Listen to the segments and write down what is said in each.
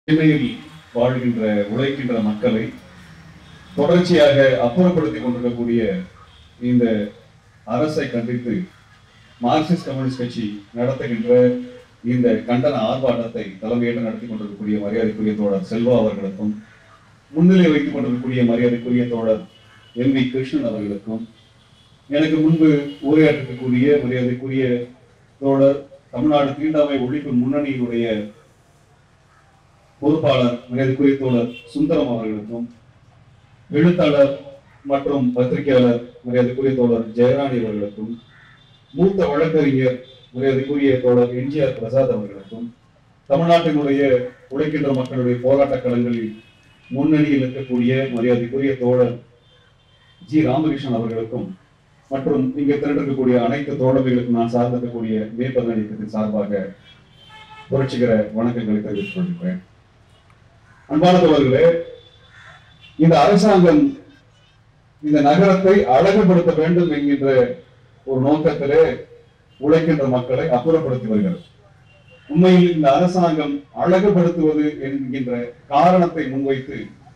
சென்னையில் வாழ்கின்ற உழைக்கின்ற மக்களை தொடர்ச்சியாக அப்புறப்படுத்திக் கொண்டிருக்கக்கூடிய இந்த அரசை கண்டித்து மார்க்சிஸ்ட் கம்யூனிஸ்ட் கட்சி நடத்துகின்ற இந்த கண்டன ஆர்ப்பாட்டத்தை தலைமையேற்று நடத்தி கொண்டிருக்கக்கூடிய மரியாதைக்குரிய தோழர் செல்வா அவர்களுக்கும் முன்னிலை வைத்துக் கொண்டிருக்கக்கூடிய மரியாதைக்குரிய தோழர் எம் வி கிருஷ்ணன் அவர்களுக்கும் எனக்கு முன்பு உரையாற்றக்கூடிய மரியாதைக்குரிய தோழர் தமிழ்நாடு தீண்டாமை ஒழிப்பு முன்னணியினுடைய பொறுப்பாளர் மரியாதைக்குரிய தோழர் சுந்தரம் அவர்களுக்கும் எழுத்தாளர் மற்றும் பத்திரிகையாளர் மரியாதைக்குரிய தோழர் ஜெயராணி அவர்களுக்கும் மூத்த வழக்கறிஞர் மரியாதைக்குரிய தோழர் எம்ஜிஆர் பிரசாத் அவர்களுக்கும் தமிழ்நாட்டினுடைய உழைக்கின்ற மக்களுடைய போராட்ட களங்களில் முன்னணியில் இருக்கக்கூடிய மரியாதைக்குரிய தோழர் ஜி ராமகிருஷ்ணன் அவர்களுக்கும் மற்றும் இங்கே திரண்டிருக்கக்கூடிய அனைத்து தோழமைகளுக்கும் நான் சார்ந்திருக்கக்கூடிய மேற்பதன இயக்கத்தின் சார்பாக புரட்சிகர வணக்கங்களை தெரிவித்துக் கொள்கிறேன் அன்பான தோழர்களே இந்த அரசாங்கம் இந்த நகரத்தை அழகுபடுத்த வேண்டும் என்கின்ற ஒரு நோக்கத்திலே உழைக்கின்ற மக்களை அப்புறப்படுத்தி வருகிறது உண்மையில் இந்த அரசாங்கம் அழகுபடுத்துவது என்கின்ற காரணத்தை முன்வைத்து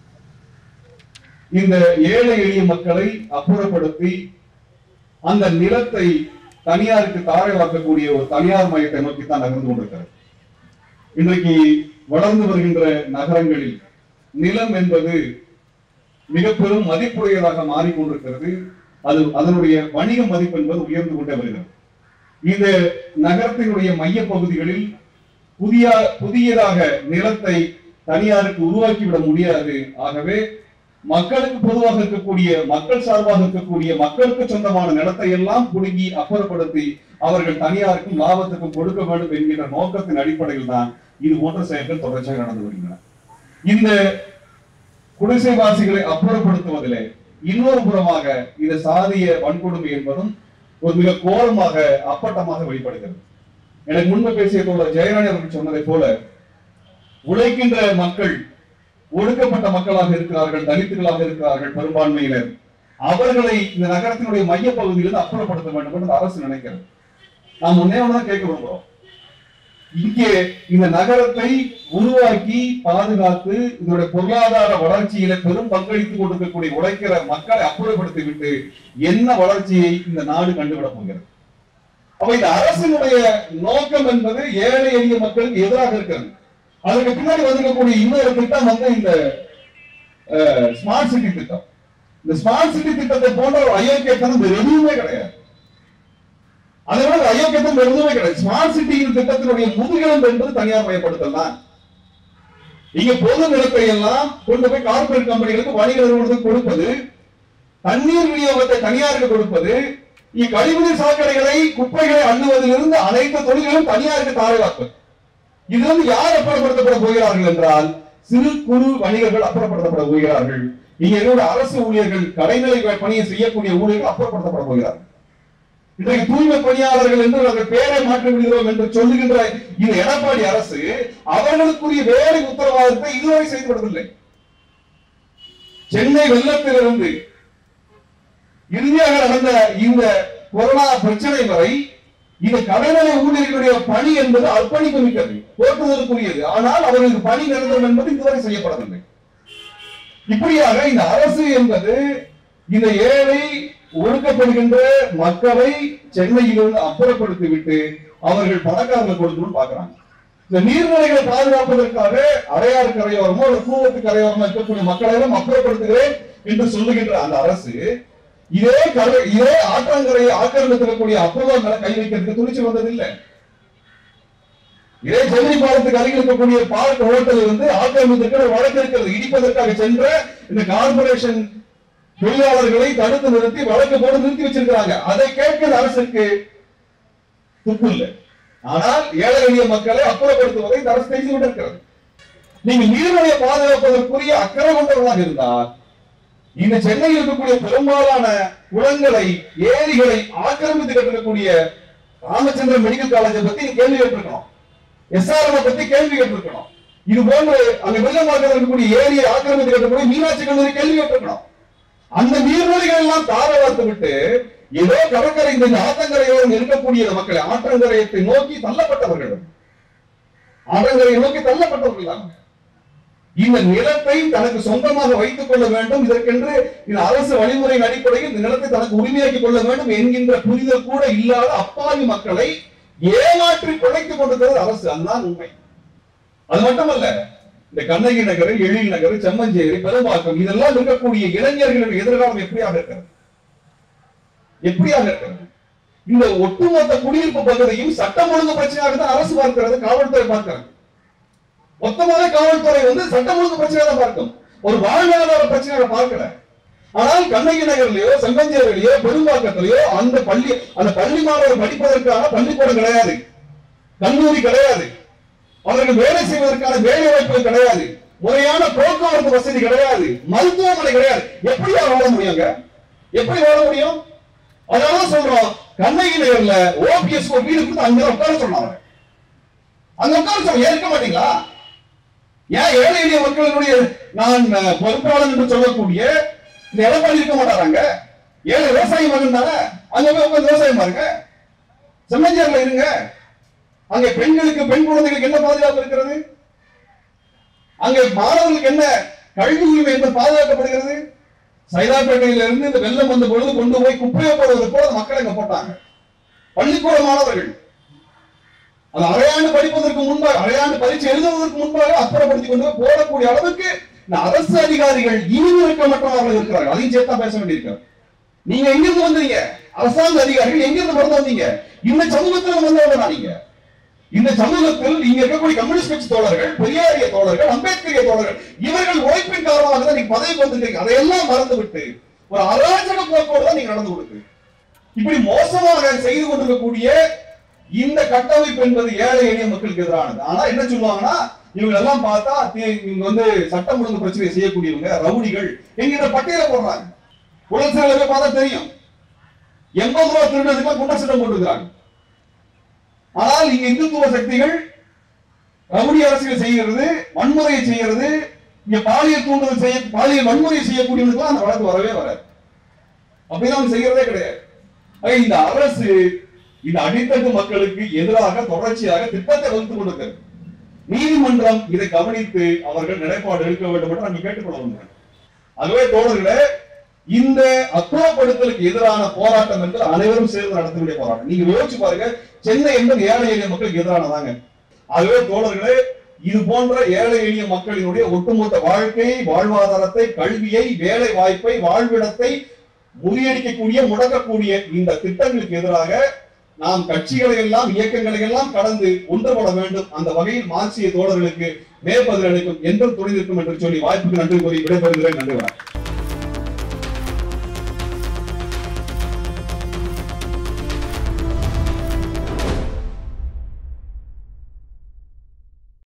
இந்த ஏழை எளிய மக்களை அப்புறப்படுத்தி அந்த நிலத்தை தனியாருக்கு தாரைவாக்கக்கூடிய ஒரு தனியார் மையத்தை நோக்கித்தான் நகர்ந்து கொண்டிருக்கிறது இன்றைக்கு வளர்ந்து வருகின்ற நகரங்களில் நிலம் என்பது மிக பெரும் மதிப்புடையதாக மாறிக்கொண்டிருக்கிறது அது அதனுடைய வணிக மதிப்பு என்பது உயர்ந்து கொண்டே வருகிறது இந்த நகரத்தினுடைய மைய பகுதிகளில் புதிய புதியதாக நிலத்தை தனியாருக்கு உருவாக்கிவிட முடியாது ஆகவே மக்களுக்கு பொதுவாக இருக்கக்கூடிய மக்கள் சார்பாக இருக்கக்கூடிய மக்களுக்கு சொந்தமான நிலத்தை எல்லாம் புடுங்கி அப்புறப்படுத்தி அவர்கள் தனியாருக்கும் லாபத்துக்கும் கொடுக்க வேண்டும் என்கின்ற நோக்கத்தின் அடிப்படையில் தான் இது போன்ற செயல்கள் தொடர்ச்சியாக நடந்து வருகின்றன இந்த குடிசைவாசிகளை அப்புறப்படுத்துவதிலே இன்னொரு புறமாக இது சாதிய வன்கொடுமை என்பதும் ஒரு மிக கோரமாக அப்பட்டமாக வெளிப்படுகிறது எனக்கு முன்பு பேசிய தோழர் ஜெயராணி அவர்கள் சொன்னதை போல உழைக்கின்ற மக்கள் ஒடுக்கப்பட்ட மக்களாக இருக்கிறார்கள் தலித்துகளாக இருக்கிறார்கள் பெரும்பான்மையினர் அவர்களை இந்த நகரத்தினுடைய மைய பகுதியிலிருந்து அப்புறப்படுத்த வேண்டும் என்று அரசு நினைக்கிறது நாம் முன்னே தான் கேட்க விரும்புகிறோம் இங்கே இந்த நகரத்தை உருவாக்கி பாதுகாத்து இதனுடைய பொருளாதார வளர்ச்சியில பெரும் பங்களித்து கொடுக்கக்கூடிய உழைக்கிற மக்களை அப்புறப்படுத்தி விட்டு என்ன வளர்ச்சியை இந்த நாடு கண்டுவிட போகிறது அப்ப இந்த அரசினுடைய நோக்கம் என்பது ஏழை எளிய மக்களுக்கு எதிராக இருக்கிறது அதுக்கு பின்னாடி வந்திருக்கக்கூடிய இன்னொரு திட்டம் வந்து இந்த ஸ்மார்ட் சிட்டி திட்டம் இந்த ஸ்மார்ட் சிட்டி திட்டத்தை போன்ற ஒரு அயோக்கியத்தனம் வேறு எதுவுமே கிடையாது அதை விட ஒரு அயோக்கியத்தனம் வேறு எதுவுமே கிடையாது ஸ்மார்ட் சிட்டியின் திட்டத்தினுடைய முதுகெலும்பு என்பது தனியார் மயப்படுத்தல் தான் இங்க பொது நிலத்தை எல்லாம் கொண்டு போய் கார்பரேட் கம்பெனிகளுக்கு வணிக நிறுவனத்துக்கு கொடுப்பது தண்ணீர் விநியோகத்தை தனியாருக்கு கொடுப்பது இ கழிவுநீர் சாக்கடைகளை குப்பைகளை அள்ளுவதிலிருந்து அனைத்து தொழில்களும் தனியாருக்கு தாரைவாக்குவது இதிலிருந்து யார் அப்புறப்படுத்தப்பட போகிறார்கள் என்றால் சிறு குறு வணிகர்கள் அப்புறப்படுத்தப்பட போகிறார்கள் இங்க என்னோட அரசு ஊழியர்கள் கடைநிலை பணியை செய்யக்கூடிய ஊழியர்கள் அப்புறப்படுத்தப்பட போகிறார்கள் இன்றைக்கு தூய்மை பணியாளர்கள் என்று நாங்கள் பெயரை மாற்றி விடுகிறோம் என்று சொல்லுகின்ற இந்த எடப்பாடி அரசு அவர்களுக்குரிய வேலை உத்தரவாதத்தை இதுவரை செய்துவிடவில்லை சென்னை வெள்ளத்திலிருந்து இறுதியாக நடந்த இந்த கொரோனா பிரச்சனை வரை இந்த கடைநிலை ஊழியர்களுடைய பணி என்பது அர்ப்பணிப்பு மிக்கது போற்றுவதற்குரியது ஆனால் அவர்களுக்கு பணி நிரந்தரம் என்பது இதுவரை செய்யப்படவில்லை இப்படியாக இந்த அரசு என்பது இந்த ஏழை ஒடுக்கப்படுகின்ற மக்களை சென்னையிலிருந்து அப்புறப்படுத்தி விட்டு அவர்கள் பணக்காரர்கள் கொடுக்கணும்னு பாக்குறாங்க இந்த நீர்நிலைகளை பாதுகாப்பதற்காக அடையாறு கரையோரமோ ஒரு கூவத்து கரையோரமோ இருக்கக்கூடிய மக்களை எல்லாம் அப்புறப்படுத்துகிறேன் என்று சொல்லுகின்ற அந்த அரசு இதே கரை இதே ஆற்றங்கரையை ஆக்கிரமித்திருக்கக்கூடிய அப்போலோ மேல கை வைக்கிறதுக்கு துணிச்சு வந்ததில்லை இதே சென்னை பாலத்துக்கு அருகில் இருக்கக்கூடிய பார்க் ஹோட்டல் வந்து ஆக்கிரமித்திருக்கிற வழக்கு இருக்கிறது இடிப்பதற்காக சென்ற இந்த கார்பரேஷன் தொழிலாளர்களை தடுத்து நிறுத்தி வழக்கு போட்டு நிறுத்தி வச்சிருக்கிறாங்க அதை கேட்கிற அரசுக்கு துப்பு இல்லை ஆனால் ஏழை எளிய மக்களை அப்புறப்படுத்துவதை இந்த அரசு செய்து கொண்டிருக்கிறது நீங்க நீர்நிலையை பாதுகாப்பதற்குரிய அக்கறை கொண்டவர்களாக இருந்தால் இந்த சென்னையில் இருக்கக்கூடிய பெரும்பாலான குளங்களை ஏரிகளை ஆக்கிரமித்து கட்டிருக்கக்கூடிய ராமச்சந்திரன் மெடிக்கல் காலேஜை பத்தி நீங்க கேள்வி கேட்டிருக்கணும் எஸ்ஆர்எம் பத்தி கேள்வி கேட்டிருக்கணும் இது போன்று அங்க வெள்ளமாக்கத்தில் இருக்கக்கூடிய ஏரியை ஆக்கிரமித்து கட்டக்கூடிய மீனாட்சி கல்லூரி கேள்வி கேட்டிருக்கணும் அந்த நீர்நிலைகள் எல்லாம் தார வார்த்து விட்டு ஏதோ கடற்கரை இந்த ஆத்தங்கரையோரம் இருக்கக்கூடிய மக்களை ஆற்றங்கரையத்தை நோக்கி தள்ளப்பட்டவர்கள் ஆற்றங்கரையை நோக்கி தள்ளப்பட்டவர்கள் அவங்க இந்த நிலத்தை தனக்கு சொந்தமாக வைத்துக் கொள்ள வேண்டும் இதற்கென்று இந்த அரசு வழிமுறையின் அடிப்படையில் இந்த நிலத்தை தனக்கு உரிமையாக்கிக் கொள்ள வேண்டும் என்கின்ற புரிதல் கூட இல்லாத அப்பாவி மக்களை ஏமாற்றி பிழைத்துக் கொண்டிருக்கிறது அரசு அதுதான் உண்மை அது மட்டுமல்ல இந்த கண்ணகி நகர் எழில் நகர் செம்மஞ்சேரி பெரும்பாக்கம் இதெல்லாம் இருக்கக்கூடிய இளைஞர்களின் எதிர்காலம் எப்படியாக இருக்கிறது எப்படியாக இருக்கிறது இந்த ஒட்டுமொத்த குடியிருப்பு பகுதியும் சட்டம் ஒழுங்கு பிரச்சனையாக தான் அரசு பார்க்கிறது காவல்துறை பார்க்கிறது மொத்தமாக காவல்துறை வந்து சட்டம் ஒழுங்கு பிரச்சனையாக தான் பார்க்கும் ஒரு வாழ்வாதார பிரச்சனையாக பார்க்கல ஆனால் கண்ணகி நகர்லயோ செங்கஞ்சேரியிலயோ பெரும்பாக்கத்திலயோ அந்த பள்ளி அந்த பள்ளி மாணவர் படிப்பதற்கான பள்ளிக்கூடம் கிடையாது கல்லூரி கிடையாது அவர்கள் வேலை செய்வதற்கான வேலை வாய்ப்புகள் கிடையாது முறையான போக்குவரத்து வசதி கிடையாது மருத்துவமனை கிடையாது எப்படியா வாழ முடியுங்க எப்படி வாழ முடியும் அதனால சொல்றோம் கண்ணகி நகர்ல ஓபிஎஸ் ஒரு வீடு கொடுத்து அங்க உட்கார சொன்னாங்க அங்க உட்கார சொல்ல ஏற்க மாட்டீங்களா ஏன் ஏழை எளிய மக்களுடைய நான் அஹ், பொறுப்பாளன் என்று சொல்லக்கூடிய இந்த எடப்பாடி இருக்க மாட்டாராங்க ஏழை விவசாயி மகன் தானே அங்க போய் உட்கார்ந்து விவசாயம் பாருங்க செம்மஞ்சேரில இருங்க அங்கே பெண்களுக்கு பெண் குழந்தைகளுக்கு என்ன பாதுகாப்பு இருக்கிறது அங்கே மாணவர்களுக்கு என்ன கல்வி உரிமை என்பது பாதுகாக்கப்படுகிறது சைதாப்பேட்டையில இருந்து இந்த வெள்ளம் வந்த பொழுது கொண்டு போய் குப்பையை போடுவது போல அந்த மக்கள் அங்க போட்டாங்க பள்ளிக்கூட மாணவர்கள் அந்த அரையாண்டு படிப்பதற்கு முன்பாக அரையாண்டு பரீட்சை எழுதுவதற்கு முன்பாக அப்புறப்படுத்தி கொண்டு போய் போடக்கூடிய அளவுக்கு இந்த அரசு அதிகாரிகள் ஈவிரக்கமற்றவர்கள் இருக்கிறார்கள் அதையும் சேர்த்தா பேச வேண்டியிருக்கிறார் நீங்க எங்கிருந்து வந்தீங்க அரசாங்க அதிகாரிகள் எங்கிருந்து பிறந்து வந்தீங்க இந்த சமூகத்துல வந்தவங்க நீங்க இந்த சமூகத்தில் இங்க இருக்கக்கூடிய கம்யூனிஸ்ட் கட்சி தோழர்கள் பெரியாரிய தோழர்கள் அம்பேத்கரிய தோழர்கள் இவர்கள் உழைப்பின் காரணமாக தான் நீங்க பதவி வந்திருக்கீங்க அதையெல்லாம் மறந்து விட்டு ஒரு அராஜக போக்கோடு தான் நீங்க நடந்து கொடுக்கு இப்படி மோசமாக செய்து கொண்டிருக்கக்கூடிய இந்த கட்டமைப்பு என்பது ஏழை எளிய மக்களுக்கு எதிரானது ஆனா என்ன சொல்லுவாங்கன்னா இவங்க எல்லாம் பார்த்தா தி- இவங்க வந்து சட்டம் ஒழுங்கு பிரச்சனை செய்யக்கூடியவங்க ரவுடிகள் என்கிற பட்டியலை போடுறாங்க புலன்சில போய் பார்த்தா தெரியும் எண்பது ரூபா திருடுறதுக்கு குண்ட சட்டம் போட்டுருக்காங்க ஆனால் இங்க இந்துத்துவ சக்திகள் ரவுடி அரசியல் செய்கிறது வன்முறையை செய்கிறது இங்க பாலியல் தூண்டுதல் செய்ய பாலியல் வன்முறையை செய்யக்கூடியவனுக்கு அந்த வழக்கு வரவே வராது அப்படிலாம் அவங்க செய்யறதே கிடையாது ஆக இந்த அரசு இந்த அடித்தட்டு மக்களுக்கு எதிராக தொடர்ச்சியாக திட்டத்தை வகுத்துக் கொண்டிருக்கிறது நீதிமன்றம் இதை கவனித்து அவர்கள் நிலைப்பாடு எடுக்க வேண்டும் என்று நாங்கள் கேட்டுக்கொள்ள வேண்டும் ஆகவே தோழர்களே இந்த அப்புறப்படுத்தலுக்கு எதிரான போராட்டம் என்று அனைவரும் சேர்ந்து நடத்தக்கூடிய போராட்டம் நீங்க யோசிச்சு பாருங்க சென்னை என்பது ஏழை எளிய மக்களுக்கு எதிரானதாங்க ஆகவே தோழர்களே இது போன்ற ஏழை எளிய மக்களினுடைய ஒட்டுமொத்த வாழ்க்கையை வாழ்வாதாரத்தை கல்வியை வேலை வாய்ப்பை வாழ்விடத்தை முறியடிக்கக்கூடிய முடக்கக்கூடிய இந்த திட்டங்களுக்கு எதிராக நாம் கட்சிகளை எல்லாம் இயக்கங்களை எல்லாம் கடந்து ஒன்றுபட வேண்டும் அந்த வகையில் மார்க்சிய தோழர்களுக்கு மேற்பதில் அளிக்கும் என்றும் துணை நிற்கும் என்று சொல்லி வாய்ப்புக்கு நன்றி கூறி விடைபெறுகிறேன் நன்றி வணக்கம்